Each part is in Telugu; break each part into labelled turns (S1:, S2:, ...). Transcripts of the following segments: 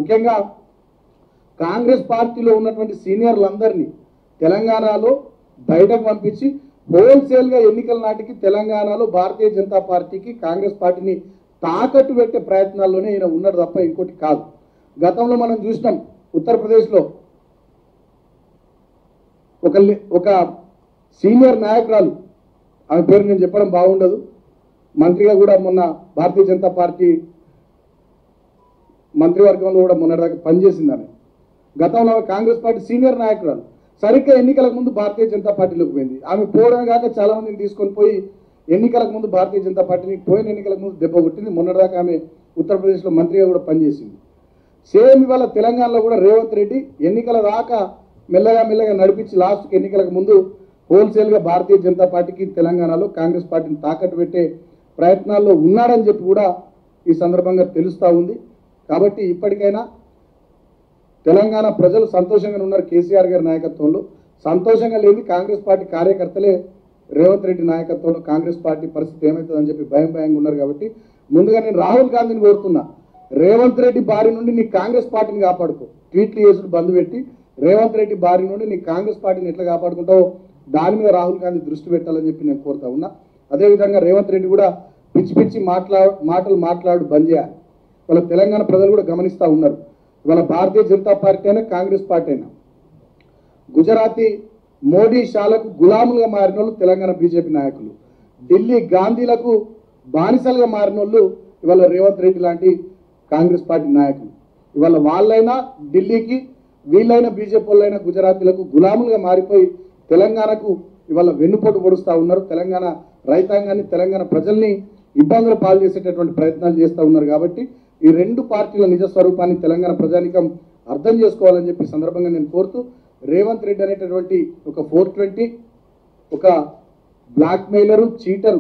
S1: ముఖ్యంగా కాంగ్రెస్ పార్టీలో ఉన్నటువంటి సీనియర్లందరినీ తెలంగాణలో బయటకు పంపించి హోల్సేల్గా ఎన్నికల నాటికి తెలంగాణలో భారతీయ జనతా పార్టీకి కాంగ్రెస్ పార్టీని తాకట్టు పెట్టే ప్రయత్నాల్లోనే ఈయన ఉన్నాడు తప్ప ఇంకోటి కాదు గతంలో మనం చూసినాం ఉత్తరప్రదేశ్లో ఒక లే- ఒక సీనియర్ నాయకురాలు ఆమె పేరు నేను చెప్పడం బాగుండదు మంత్రిగా కూడా మొన్న భారతీయ జనతా పార్టీ మంత్రివర్గంలో కూడా మొన్నటిదాకా పనిచేసింది ఆమె గతంలో ఆమె కాంగ్రెస్ పార్టీ సీనియర్ నాయకురాలు సరిగ్గా ఎన్నికలకు ముందు భారతీయ జనతా పార్టీలోకి పోయింది ఆమె పోవడమే కాక చాలా మందిని తీసుకొని పోయి ఎన్నికలకు ముందు భారతీయ జనతా పార్టీని పోయిన ఎన్నికలకు ముందు దెబ్బ కొట్టింది మొన్నటిదాకా ఆమె ఉత్తరప్రదేశ్లో మంత్రిగా కూడా పనిచేసింది సేమ్ ఇవాళ తెలంగాణలో కూడా రేవంత్ రెడ్డి ఎన్నికల దాకా మెల్లగా మెల్లగా నడిపించి లాస్ట్కి ఎన్నికలకు ముందు హోల్సేల్గా భారతీయ జనతా పార్టీకి తెలంగాణలో కాంగ్రెస్ పార్టీని తాకట్టు పెట్టే ప్రయత్నాల్లో ఉన్నాడని చెప్పి కూడా ఈ సందర్భంగా తెలుస్తూ ఉంది కాబట్టి ఇప్పటికైనా తెలంగాణ ప్రజలు సంతోషంగా ఉన్నారు కేసీఆర్ గారి నాయకత్వంలో సంతోషంగా లేని కాంగ్రెస్ పార్టీ కార్యకర్తలే రేవంత్ రెడ్డి నాయకత్వంలో కాంగ్రెస్ పార్టీ పరిస్థితి ఏమవుతుందని చెప్పి భయం భయంగా ఉన్నారు కాబట్టి ముందుగా నేను రాహుల్ గాంధీని కోరుతున్నా రేవంత్ రెడ్డి బారి నుండి నీ కాంగ్రెస్ పార్టీని కాపాడుకో ట్వీట్లు చేసుడు బంద్ పెట్టి రేవంత్ రెడ్డి బారి నుండి నీ కాంగ్రెస్ పార్టీని ఎట్లా కాపాడుకుంటావో దాని మీద రాహుల్ గాంధీ దృష్టి పెట్టాలని చెప్పి నేను కోరుతా ఉన్నా అదేవిధంగా రేవంత్ రెడ్డి కూడా పిచ్చి పిచ్చి మాట్లా మాటలు మాట్లాడు బంద్ చేయాలి వాళ్ళ తెలంగాణ ప్రజలు కూడా గమనిస్తూ ఉన్నారు ఇవాళ భారతీయ జనతా పార్టీ అయినా కాంగ్రెస్ పార్టీ అయినా గుజరాతీ మోడీ షాలకు గులాములుగా మారిన వాళ్ళు తెలంగాణ బీజేపీ నాయకులు ఢిల్లీ గాంధీలకు బానిసలుగా మారిన వాళ్ళు ఇవాళ రేవంత్ రెడ్డి లాంటి కాంగ్రెస్ పార్టీ నాయకులు ఇవాళ వాళ్ళైనా ఢిల్లీకి వీళ్ళైనా బీజేపీ వాళ్ళైనా గుజరాతీలకు గులాములుగా మారిపోయి తెలంగాణకు ఇవాళ వెన్నుపోటు పొడుస్తూ ఉన్నారు తెలంగాణ రైతాంగాన్ని తెలంగాణ ప్రజల్ని ఇబ్బందులు పాలు చేసేటటువంటి ప్రయత్నాలు చేస్తూ ఉన్నారు కాబట్టి ఈ రెండు పార్టీల నిజ స్వరూపాన్ని తెలంగాణ ప్రజానికం అర్థం చేసుకోవాలని చెప్పి ఈ సందర్భంగా నేను కోరుతూ రేవంత్ రెడ్డి అనేటటువంటి ఒక ఫోర్ ట్వంటీ ఒక బ్లాక్ మెయిలరు చీటరు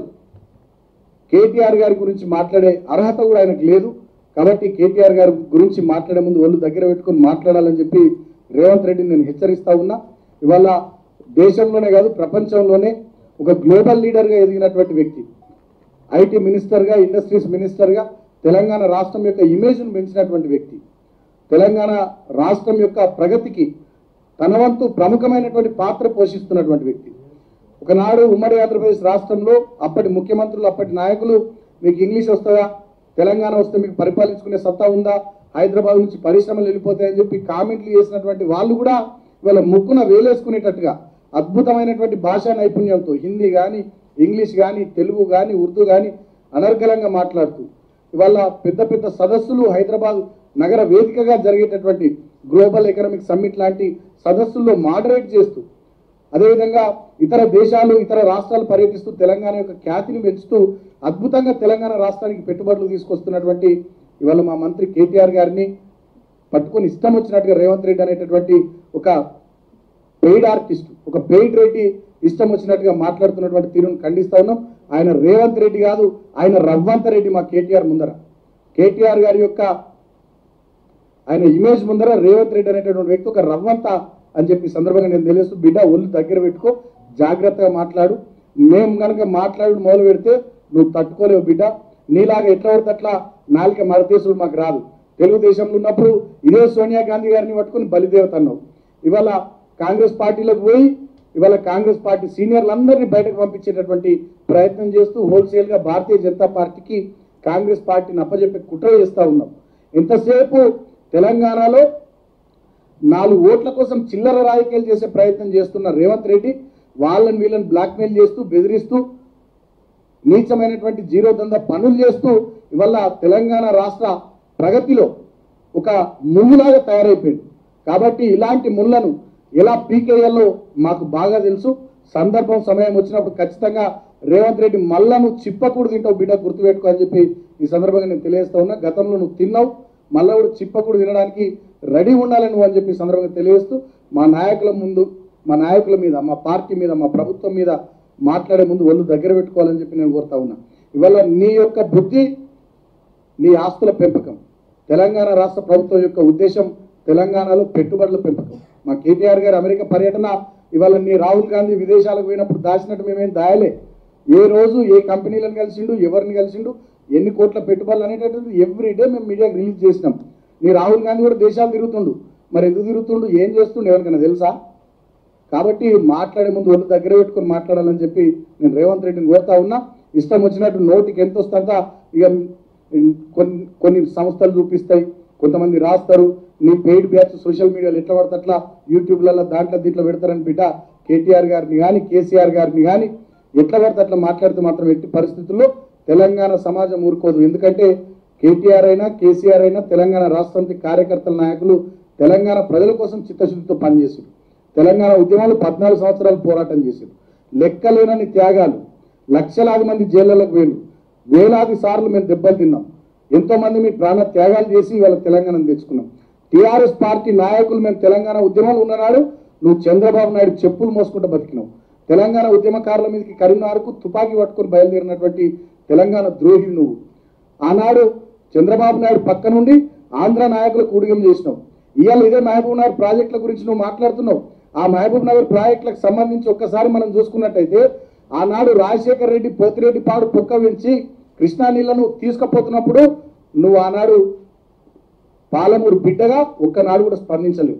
S1: కేటీఆర్ గారి గురించి మాట్లాడే అర్హత కూడా ఆయనకు లేదు కాబట్టి కేటీఆర్ గారి గురించి మాట్లాడే ముందు ఒళ్ళు దగ్గర పెట్టుకొని మాట్లాడాలని చెప్పి రేవంత్ రెడ్డిని నేను హెచ్చరిస్తా ఉన్నా ఇవాళ దేశంలోనే కాదు ప్రపంచంలోనే ఒక గ్లోబల్ లీడర్గా ఎదిగినటువంటి వ్యక్తి ఐటీ మినిస్టర్గా ఇండస్ట్రీస్ మినిస్టర్గా తెలంగాణ రాష్ట్రం యొక్క ఇమేజ్ను పెంచినటువంటి వ్యక్తి తెలంగాణ రాష్ట్రం యొక్క ప్రగతికి తన వంతు ప్రముఖమైనటువంటి పాత్ర పోషిస్తున్నటువంటి వ్యక్తి ఒకనాడు ఉమ్మడి ఆంధ్రప్రదేశ్ రాష్ట్రంలో అప్పటి ముఖ్యమంత్రులు అప్పటి నాయకులు మీకు ఇంగ్లీష్ వస్తుందా తెలంగాణ వస్తే మీకు పరిపాలించుకునే సత్తా ఉందా హైదరాబాద్ నుంచి పరిశ్రమలు వెళ్ళిపోతాయని చెప్పి కామెంట్లు చేసినటువంటి వాళ్ళు కూడా ఇవాళ ముక్కున వేలేసుకునేటట్టుగా అద్భుతమైనటువంటి భాషా నైపుణ్యంతో హిందీ కానీ ఇంగ్లీష్ కానీ తెలుగు కానీ ఉర్దూ కానీ అనర్గళంగా మాట్లాడుతూ ఇవాళ పెద్ద పెద్ద సదస్సులు హైదరాబాద్ నగర వేదికగా జరిగేటటువంటి గ్లోబల్ ఎకనామిక్ సమ్మిట్ లాంటి సదస్సుల్లో మాడరేట్ చేస్తూ అదేవిధంగా ఇతర దేశాలు ఇతర రాష్ట్రాలు పర్యటిస్తూ తెలంగాణ యొక్క ఖ్యాతిని పెంచుతూ అద్భుతంగా తెలంగాణ రాష్ట్రానికి పెట్టుబడులు తీసుకొస్తున్నటువంటి ఇవాళ మా మంత్రి కేటీఆర్ గారిని పట్టుకొని ఇష్టం వచ్చినట్టుగా రేవంత్ రెడ్డి అనేటటువంటి ఒక పెయిడ్ ఆర్టిస్ట్ ఒక పెయిడ్ రెడ్డి ఇష్టం వచ్చినట్టుగా మాట్లాడుతున్నటువంటి తీరును ఖండిస్తా ఉన్నాం ఆయన రేవంత్ రెడ్డి కాదు ఆయన రవ్వంత రెడ్డి మా కేటీఆర్ ముందర కేటీఆర్ గారి యొక్క ఆయన ఇమేజ్ ముందర రేవంత్ రెడ్డి అనేటటువంటి వ్యక్తి ఒక రవ్వంత అని చెప్పి ఈ సందర్భంగా నేను తెలియస్తూ బిడ్డ ఒళ్ళు దగ్గర పెట్టుకో జాగ్రత్తగా మాట్లాడు మేము కనుక మాట్లాడు మొదలు పెడితే నువ్వు తట్టుకోలేవు బిడ్డ నీలాగా ఎట్లా పడితే అట్లా నాలుక మరదేశుడు మాకు రాదు తెలుగుదేశంలో ఉన్నప్పుడు ఇదే సోనియా గాంధీ గారిని పట్టుకుని బలిదేవత అన్నావు ఇవాళ కాంగ్రెస్ పార్టీలోకి పోయి ఇవాళ కాంగ్రెస్ పార్టీ సీనియర్లందరినీ బయటకు పంపించేటటువంటి ప్రయత్నం చేస్తూ హోల్సేల్గా భారతీయ జనతా పార్టీకి కాంగ్రెస్ పార్టీని అప్పజెప్పే కుట్ర చేస్తూ ఉన్నాం ఎంతసేపు తెలంగాణలో నాలుగు ఓట్ల కోసం చిల్లర రాజకీయాలు చేసే ప్రయత్నం చేస్తున్న రేవంత్ రెడ్డి వాళ్ళని వీళ్ళని బ్లాక్మెయిల్ చేస్తూ బెదిరిస్తూ నీచమైనటువంటి జీరో దంద పనులు చేస్తూ ఇవాళ తెలంగాణ రాష్ట్ర ప్రగతిలో ఒక ముళ్ళులాగా తయారైపోయింది కాబట్టి ఇలాంటి ముళ్ళను ఎలా పీకేయాలో మాకు బాగా తెలుసు సందర్భం సమయం వచ్చినప్పుడు ఖచ్చితంగా రేవంత్ రెడ్డి మళ్ళా చిప్పకూడు తింటావు బిడ్డ గుర్తుపెట్టుకో అని చెప్పి ఈ సందర్భంగా నేను తెలియజేస్తా ఉన్నా గతంలో నువ్వు తిన్నావు మళ్ళా కూడా చిప్పకూడు తినడానికి రెడీ ఉండాలని నువ్వు అని చెప్పి ఈ సందర్భంగా తెలియజేస్తూ మా నాయకుల ముందు మా నాయకుల మీద మా పార్టీ మీద మా ప్రభుత్వం మీద మాట్లాడే ముందు ఒళ్ళు దగ్గర పెట్టుకోవాలని చెప్పి నేను కోరుతా ఉన్నా ఇవాళ నీ యొక్క బుద్ధి నీ ఆస్తుల పెంపకం తెలంగాణ రాష్ట్ర ప్రభుత్వం యొక్క ఉద్దేశం తెలంగాణలో పెట్టుబడుల పెంపకం మా కేటీఆర్ గారి అమెరికా పర్యటన ఇవాళ నీ రాహుల్ గాంధీ విదేశాలకు పోయినప్పుడు దాచినట్టు మేమేం దాయలే ఏ రోజు ఏ కంపెనీలను కలిసిండు ఎవరిని కలిసిండు ఎన్ని కోట్ల పెట్టుబడులు అనేటటువంటి ఎవ్రీ డే మేము మీడియాకి రిలీజ్ చేసినాం నీ రాహుల్ గాంధీ కూడా దేశాలు తిరుగుతుండు మరి ఎందుకు తిరుగుతుండు ఏం చేస్తుండు ఎవరికైనా తెలుసా కాబట్టి మాట్లాడే ముందు ఒళ్ళు దగ్గర పెట్టుకొని మాట్లాడాలని చెప్పి నేను రేవంత్ రెడ్డిని కోరుతా ఉన్నా ఇష్టం వచ్చినట్టు నోటికి ఎంత వస్తుందంత ఇక కొన్ని కొన్ని సంస్థలు చూపిస్తాయి కొంతమంది రాస్తారు నీ పెయిడ్ బ్యాచ్ సోషల్ మీడియాలో ఎట్లా పడితే అట్లా యూట్యూబ్లలో దాంట్లో దీంట్లో పెడతారని బిడ్డ కేటీఆర్ గారిని కానీ కేసీఆర్ గారిని కానీ ఎట్లా పడితే అట్లా మాట్లాడితే మాత్రం ఎట్టి పరిస్థితుల్లో తెలంగాణ సమాజం ఊరుకోదు ఎందుకంటే కేటీఆర్ అయినా కేసీఆర్ అయినా తెలంగాణ రాష్ట్రానికి కార్యకర్తల నాయకులు తెలంగాణ ప్రజల కోసం చిత్తశుద్ధితో పనిచేసారు తెలంగాణ ఉద్యమాలు పద్నాలుగు సంవత్సరాలు పోరాటం చేశారు లెక్కలేనని త్యాగాలు లక్షలాది మంది జైళ్ళకు వేలు వేలాది సార్లు మేము దెబ్బలు తిన్నాం ఎంతో మంది మీ ప్రాణ త్యాగాలు చేసి ఇవాళ తెలంగాణను తెచ్చుకున్నాం టీఆర్ఎస్ పార్టీ నాయకులు మేము తెలంగాణ ఉద్యమంలో ఉన్ననాడు నువ్వు చంద్రబాబు నాయుడు చెప్పులు మోసుకుంటూ బతికినావు తెలంగాణ ఉద్యమకారుల మీదకి కరీంనగర్కు తుపాకీ పట్టుకొని బయలుదేరినటువంటి తెలంగాణ ద్రోహి నువ్వు ఆనాడు చంద్రబాబు నాయుడు పక్క నుండి ఆంధ్ర నాయకులకు ఊడిగం చేసినావు ఇవాళ ఇదే మహబూబ్ నగర్ ప్రాజెక్టుల గురించి నువ్వు మాట్లాడుతున్నావు ఆ మహబూబ్ నగర్ ప్రాజెక్టులకు సంబంధించి ఒక్కసారి మనం చూసుకున్నట్టయితే ఆనాడు రాజశేఖర్ రెడ్డి పోతిరెడ్డి పాడు పొక్క పెంచి కృష్ణా నీళ్లను తీసుకుపోతున్నప్పుడు నువ్వు ఆనాడు పాలమూరు బిడ్డగా ఒక్కనాడు కూడా స్పందించలేవు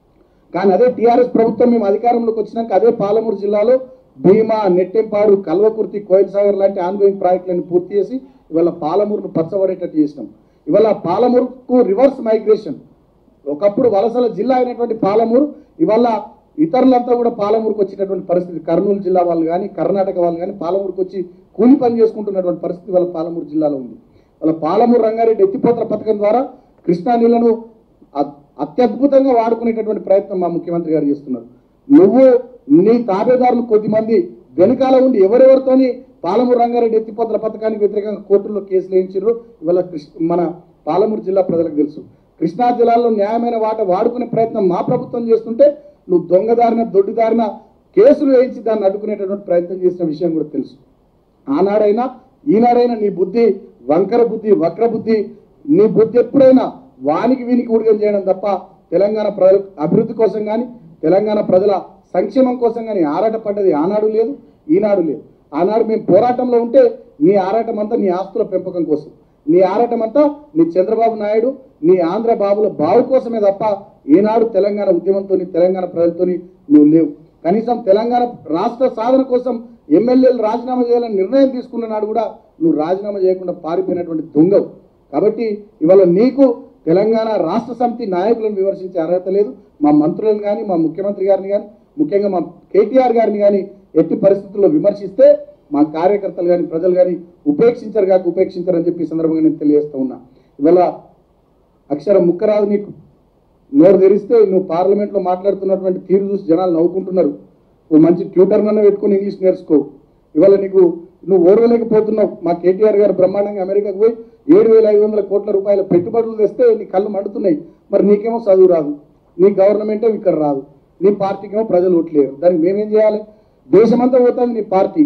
S1: కానీ అదే టీఆర్ఎస్ ప్రభుత్వం మేము అధికారంలోకి వచ్చినాక అదే పాలమూరు జిల్లాలో భీమా నెట్టెంపాడు కల్వకుర్తి కోయిల్ సాగర్ లాంటి ఆన్గోయింగ్ ప్రాజెక్టులను పూర్తి చేసి ఇవాళ పాలమూరును పచ్చబడేటట్టు చేసినాం ఇవాళ పాలమూరుకు రివర్స్ మైగ్రేషన్ ఒకప్పుడు వలసల జిల్లా అయినటువంటి పాలమూరు ఇవాళ ఇతరులంతా కూడా పాలమూరుకు వచ్చేటటువంటి పరిస్థితి కర్నూలు జిల్లా వాళ్ళు కానీ కర్ణాటక వాళ్ళు కానీ పాలమూరుకు వచ్చి కూలి పని చేసుకుంటున్నటువంటి పరిస్థితి వాళ్ళ పాలమూరు జిల్లాలో ఉంది వాళ్ళ పాలమూరు రంగారెడ్డి ఎత్తిపోతల పథకం ద్వారా కృష్ణా నీళ్లను అ- అత్యద్భుతంగా వాడుకునేటటువంటి ప్రయత్నం మా ముఖ్యమంత్రి గారు చేస్తున్నారు నువ్వు నీ తాబేదారులు కొద్దిమంది వెనకాల ఉండి ఎవరెవరితోని పాలమూరు రంగారెడ్డి ఎత్తిపోతల పథకానికి వ్యతిరేకంగా కోర్టుల్లో కేసులు వేయించారు ఇవాళ కృష్ణ మన పాలమూరు జిల్లా ప్రజలకు తెలుసు కృష్ణా జిల్లాలో న్యాయమైన వాట వాడుకునే ప్రయత్నం మా ప్రభుత్వం చేస్తుంటే నువ్వు దొంగదారిన దొడ్డిదారిన కేసులు వేయించి దాన్ని అడ్డుకునేటటువంటి ప్రయత్నం చేసిన విషయం కూడా తెలుసు ఆనాడైనా ఈనాడైనా నీ బుద్ధి వంకర బుద్ధి వక్ర బుద్ధి నీ బుద్ధి ఎప్పుడైనా వానికి వీనికి ఉడిగం చేయడం తప్ప తెలంగాణ ప్రజల అభివృద్ధి కోసం కానీ తెలంగాణ ప్రజల సంక్షేమం కోసం కానీ ఆరాటపడ్డది ఆనాడు లేదు ఈనాడు లేదు ఆనాడు మేము పోరాటంలో ఉంటే నీ ఆరాటం అంతా నీ ఆస్తుల పెంపకం కోసం నీ ఆరాటం అంతా నీ చంద్రబాబు నాయుడు నీ ఆంధ్ర బాబుల బావు కోసమే తప్ప ఈనాడు తెలంగాణ ఉద్యమంతో తెలంగాణ ప్రజలతోని నువ్వు లేవు కనీసం తెలంగాణ రాష్ట్ర సాధన కోసం ఎమ్మెల్యేలు రాజీనామా చేయాలని నిర్ణయం తీసుకున్న నాడు కూడా నువ్వు రాజీనామా చేయకుండా పారిపోయినటువంటి దొంగవు కాబట్టి ఇవాళ నీకు తెలంగాణ రాష్ట్ర సమితి నాయకులను విమర్శించే అర్హత లేదు మా మంత్రులను కానీ మా ముఖ్యమంత్రి గారిని కానీ ముఖ్యంగా మా కేటీఆర్ గారిని కానీ ఎట్టి పరిస్థితుల్లో విమర్శిస్తే మా కార్యకర్తలు కానీ ప్రజలు కానీ ఉపేక్షించరు కాక ఉపేక్షించరని చెప్పి ఈ సందర్భంగా నేను తెలియజేస్తా ఉన్నా ఇవాళ అక్షరం ముక్కరాదు నీకు నోరు తెరిస్తే నువ్వు పార్లమెంట్లో మాట్లాడుతున్నటువంటి తీరు చూసి జనాలు నవ్వుకుంటున్నారు ఓ మంచి ట్యూటర్ నన్ను పెట్టుకుని ఇంగ్లీష్ నేర్చుకో ఇవాళ నీకు నువ్వు ఓర్వలేకపోతున్నావు మా కేటీఆర్ గారు బ్రహ్మాండంగా అమెరికాకు పోయి ఏడు వేల ఐదు వందల కోట్ల రూపాయల పెట్టుబడులు తెస్తే నీ కళ్ళు మండుతున్నాయి మరి నీకేమో చదువు రాదు నీ గవర్నమెంటే ఇక్కడ రాదు నీ పార్టీకేమో ప్రజలు ఓట్లేరు దానికి మేమేం చేయాలి దేశమంతా పోతుంది నీ పార్టీ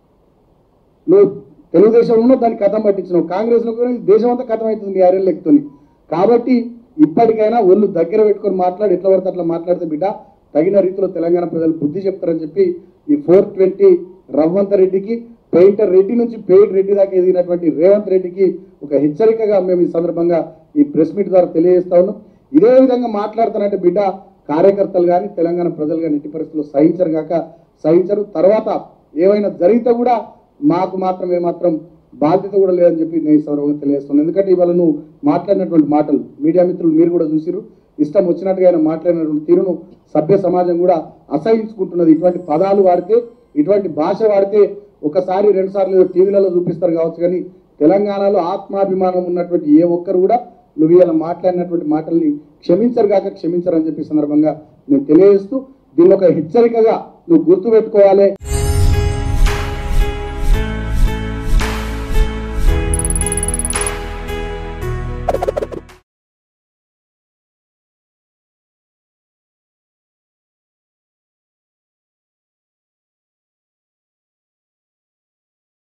S1: నువ్వు తెలుగుదేశం ఉన్నో దానికి కథం పట్టించినావు కాంగ్రెస్ లో కూడా దేశం అంతా కథం అవుతుంది నీ అరెల్ లెక్కుతోని కాబట్టి ఇప్పటికైనా ఒళ్ళు దగ్గర పెట్టుకొని మాట్లాడి ఎట్లా పడితే అట్లా మాట్లాడితే బిడ్డ తగిన రీతిలో తెలంగాణ ప్రజలు బుద్ధి చెప్తారని చెప్పి ఈ ఫోర్ ట్వంటీ రవ్వంత రెడ్డికి పెయింటర్ రెడ్డి నుంచి పెయిడ్ రెడ్డి దాకా ఎదిగినటువంటి రేవంత్ రెడ్డికి ఒక హెచ్చరికగా మేము ఈ సందర్భంగా ఈ ప్రెస్ మీట్ ద్వారా తెలియజేస్తా ఉన్నాం ఇదే విధంగా మాట్లాడుతానంటే బిడ్డ కార్యకర్తలు కానీ తెలంగాణ ప్రజలు కానీ ఎట్టి పరిస్థితుల్లో సహించరు కాక సహించరు తర్వాత ఏమైనా జరిగితే కూడా మాకు మాత్రం ఏమాత్రం బాధ్యత కూడా లేదని చెప్పి నేను ఈ సందర్భంగా తెలియజేస్తున్నాను ఎందుకంటే ఇవాళ నువ్వు మాట్లాడినటువంటి మాటలు మీడియా మిత్రులు మీరు కూడా చూసిరు ఇష్టం వచ్చినట్టుగా ఆయన మాట్లాడినటువంటి తీరును సభ్య సమాజం కూడా అసహించుకుంటున్నది ఇటువంటి పదాలు వాడితే ఇటువంటి భాష వాడితే ఒకసారి రెండు సార్లు ఏదో టీవీలలో చూపిస్తారు కావచ్చు కానీ తెలంగాణలో ఆత్మాభిమానం ఉన్నటువంటి ఏ ఒక్కరు కూడా నువ్వు ఇలా మాట్లాడినటువంటి మాటల్ని క్షమించరు కాక క్షమించరు అని చెప్పి ఈ సందర్భంగా నేను తెలియజేస్తూ దీన్ని ఒక హెచ్చరికగా నువ్వు గుర్తుపెట్టుకోవాలి